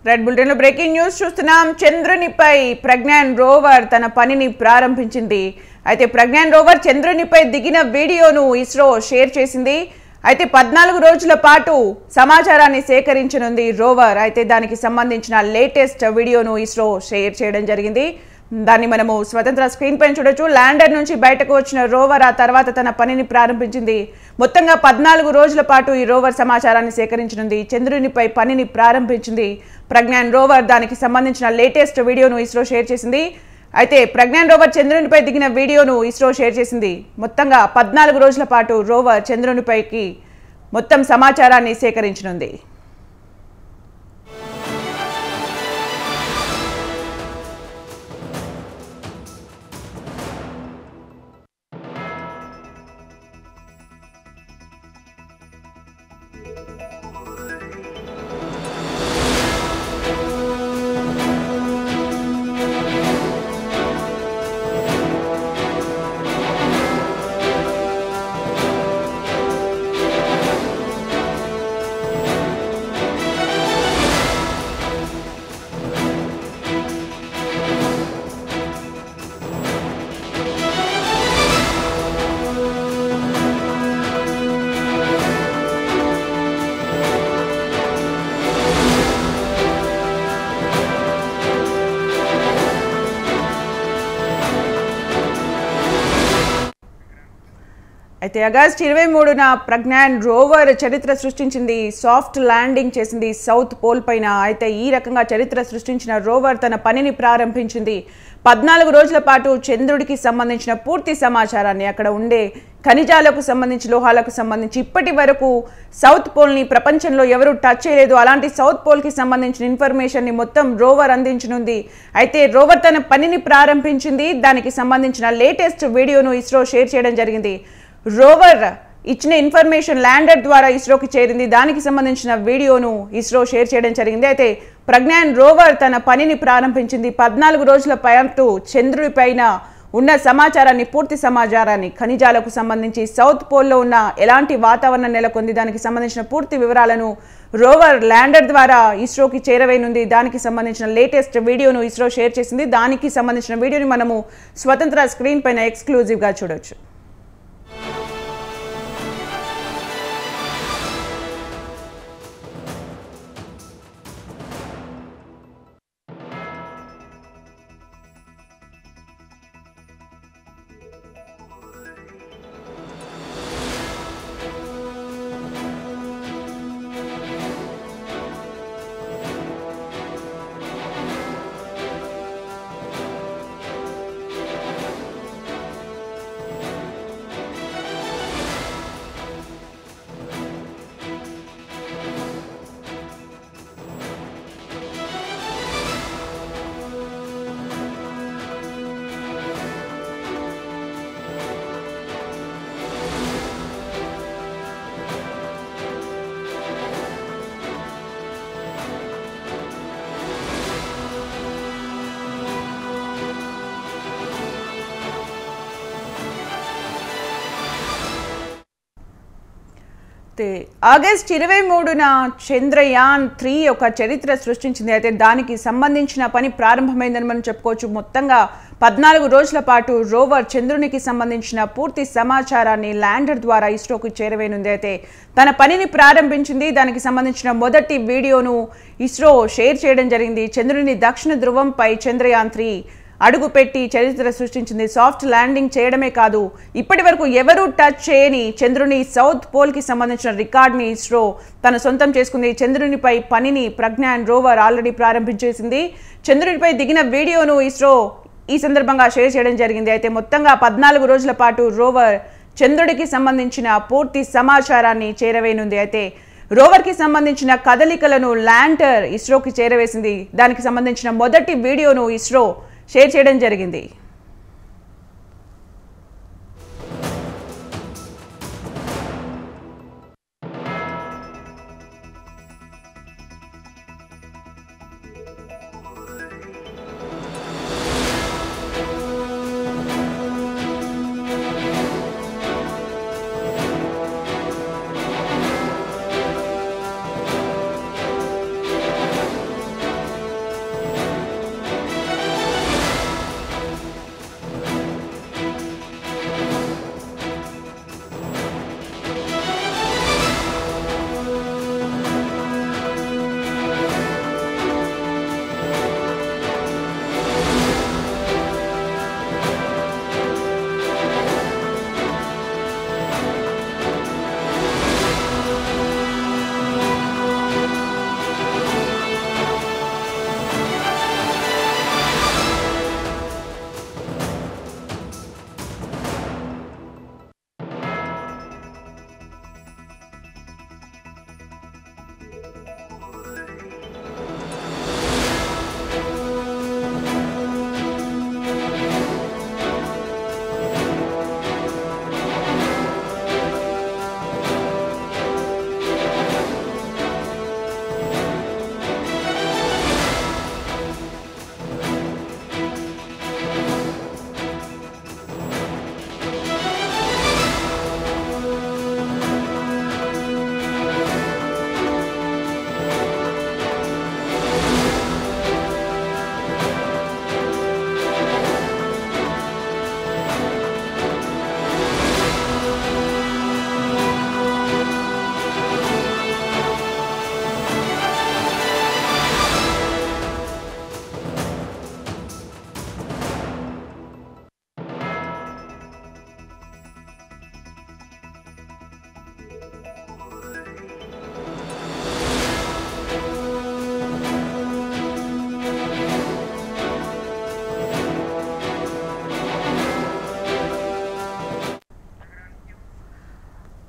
red bulletin లో breaking news చూస్తున్నాం చంద్రునిపై ప్రజ్ఞాన్ రోవర్ తన పనిని ప్రారంభించింది అయితే ప్రజ్ఞాన్ రోవర్ చంద్రునిపై దిగిన వీడియోను ఇస్రో షేర్ చేసింది అయితే పద్నాలుగు రోజుల పాటు సమాచారాన్ని సేకరించనుంది రోవర్ అయితే దానికి సంబంధించిన లేటెస్ట్ వీడియోను ఇస్రో షేర్ చేయడం జరిగింది దాన్ని మనము స్వతంత్ర స్క్రీన్ పైన చూడొచ్చు ల్యాండర్ నుంచి బయటకు వచ్చిన రోవర్ ఆ తర్వాత తన పనిని ప్రారంభించింది మొత్తంగా పద్నాలుగు రోజుల పాటు ఈ రోవర్ సమాచారాన్ని సేకరించనుంది చంద్రునిపై పనిని ప్రారంభించింది ప్రజ్ఞాన్ రోవర్ దానికి సంబంధించిన లేటెస్ట్ వీడియోను ఇస్రో షేర్ చేసింది అయితే ప్రజ్ఞాన్ రోవర్ చంద్రునిపై దిగిన వీడియోను ఇస్రో షేర్ చేసింది మొత్తంగా పద్నాలుగు రోజుల పాటు రోవర్ చంద్రునిపైకి మొత్తం సమాచారాన్ని సేకరించనుంది అయితే ఆగస్ట్ ఇరవై మూడున ప్రజ్ఞాన్ రోవర్ చరిత్ర సృష్టించింది సాఫ్ట్ ల్యాండింగ్ చేసింది సౌత్ పోల్ పైన అయితే ఈ రకంగా చరిత్ర సృష్టించిన రోవర్ తన పనిని ప్రారంభించింది పద్నాలుగు రోజుల పాటు చంద్రుడికి సంబంధించిన పూర్తి సమాచారాన్ని అక్కడ ఉండే ఖనిజాలకు సంబంధించి లోహాలకు సంబంధించి ఇప్పటి వరకు సౌత్ పోల్ని ప్రపంచంలో ఎవరు టచ్ చేయలేదు అలాంటి సౌత్ పోల్కి సంబంధించిన ఇన్ఫర్మేషన్ని మొత్తం రోవర్ అందించనుంది అయితే రోవర్ తన పనిని ప్రారంభించింది దానికి సంబంధించిన లేటెస్ట్ వీడియోను ఇస్రో షేర్ చేయడం జరిగింది రోవర్ ఇచ్చిన ఇన్ఫర్మేషన్ ల్యాండర్ ద్వారా ఇస్రోకి చేరింది దానికి సంబంధించిన వీడియోను ఇస్రో షేర్ చేయడం జరిగింది అయితే ప్రజ్ఞాన్ రోవర్ తన పనిని ప్రారంభించింది పద్నాలుగు రోజుల పాటు చంద్రుడి పైన ఉన్న సమాచారాన్ని పూర్తి సమాచారాన్ని ఖనిజాలకు సంబంధించి సౌత్ పోల్లో ఉన్న ఎలాంటి వాతావరణం నెలకొంది దానికి సంబంధించిన పూర్తి వివరాలను రోవర్ ల్యాండర్ ద్వారా ఇస్రోకి చేరవేనుంది దానికి సంబంధించిన లేటెస్ట్ వీడియోను ఇస్రో షేర్ చేసింది దానికి సంబంధించిన వీడియోని మనము స్వతంత్ర స్క్రీన్ పైన ఎక్స్క్లూజివ్గా చూడొచ్చు అయితే ఆగస్ట్ ఇరవై మూడున చంద్రయాన్ త్రీ ఒక చరిత్ర సృష్టించింది అయితే దానికి సంబంధించిన పని ప్రారంభమైందని మనం చెప్పుకోవచ్చు మొత్తంగా పద్నాలుగు రోజుల పాటు రోవర్ చంద్రునికి సంబంధించిన పూర్తి సమాచారాన్ని ల్యాండర్ ద్వారా ఇస్రోకు చేరవేనుంది అయితే తన పనిని ప్రారంభించింది దానికి సంబంధించిన మొదటి వీడియోను ఇస్రో షేర్ చేయడం జరిగింది చంద్రుని దక్షిణ ధ్రువంపై చంద్రయాన్ త్రీ అడుగు పెట్టి చరిత్ర సృష్టించింది సాఫ్ట్ ల్యాండింగ్ చేయడమే కాదు ఇప్పటి వరకు ఎవరూ టచ్ చేయని చంద్రుని సౌత్ పోల్కి సంబంధించిన రికార్డ్ని ఇస్రో తన సొంతం చేసుకుంది చంద్రునిపై పనిని ప్రజ్ఞాన్ రోవర్ ఆల్రెడీ ప్రారంభించేసింది చంద్రునిపై దిగిన వీడియోను ఇస్రో ఈ సందర్భంగా షేర్ చేయడం జరిగింది అయితే మొత్తంగా పద్నాలుగు రోజుల పాటు రోవర్ చంద్రుడికి సంబంధించిన పూర్తి సమాచారాన్ని చేరవేనుంది అయితే రోవర్కి సంబంధించిన కదలికలను ల్యాండర్ ఇస్రోకి చేరవేసింది దానికి సంబంధించిన మొదటి వీడియోను ఇస్రో షేర్ చేయడం జరిగింది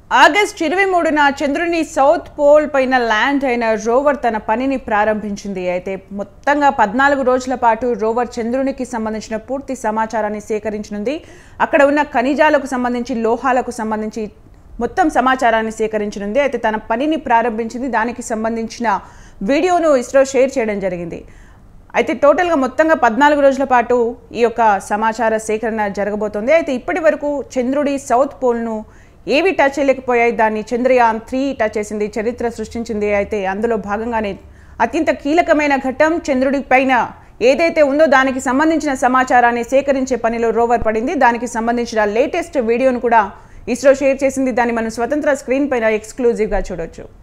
ఆగస్ట్ ఇరవై మూడున చంద్రుని సౌత్ పోల్ పైన ల్యాండ్ అయిన రోవర్ తన పనిని ప్రారంభించింది అయితే మొత్తంగా పద్నాలుగు రోజుల పాటు రోవర్ చంద్రునికి సంబంధించిన పూర్తి సమాచారాన్ని సేకరించనుంది అక్కడ ఉన్న ఖనిజాలకు సంబంధించి లోహాలకు సంబంధించి మొత్తం సమాచారాన్ని సేకరించనుంది అయితే తన పనిని ప్రారంభించింది దానికి సంబంధించిన వీడియోను ఇస్రో షేర్ చేయడం జరిగింది అయితే టోటల్గా మొత్తంగా పద్నాలుగు రోజుల పాటు ఈ యొక్క సమాచార సేకరణ జరగబోతోంది అయితే ఇప్పటి వరకు చంద్రుడి సౌత్ పోల్ను ఏవి టచ్ చేయలేకపోయాయి దాన్ని చంద్రయాన్ త్రీ టచ్ చేసింది చరిత్ర సృష్టించింది అయితే అందులో భాగంగానే అత్యంత కీలకమైన ఘట్టం చంద్రుడి పైన ఏదైతే ఉందో దానికి సంబంధించిన సమాచారాన్ని సేకరించే పనిలో రోవర్ పడింది దానికి సంబంధించిన లేటెస్ట్ వీడియోను కూడా ఇస్రో షేర్ చేసింది దాన్ని మనం స్వతంత్ర స్క్రీన్ పైన ఎక్స్క్లూజివ్గా చూడొచ్చు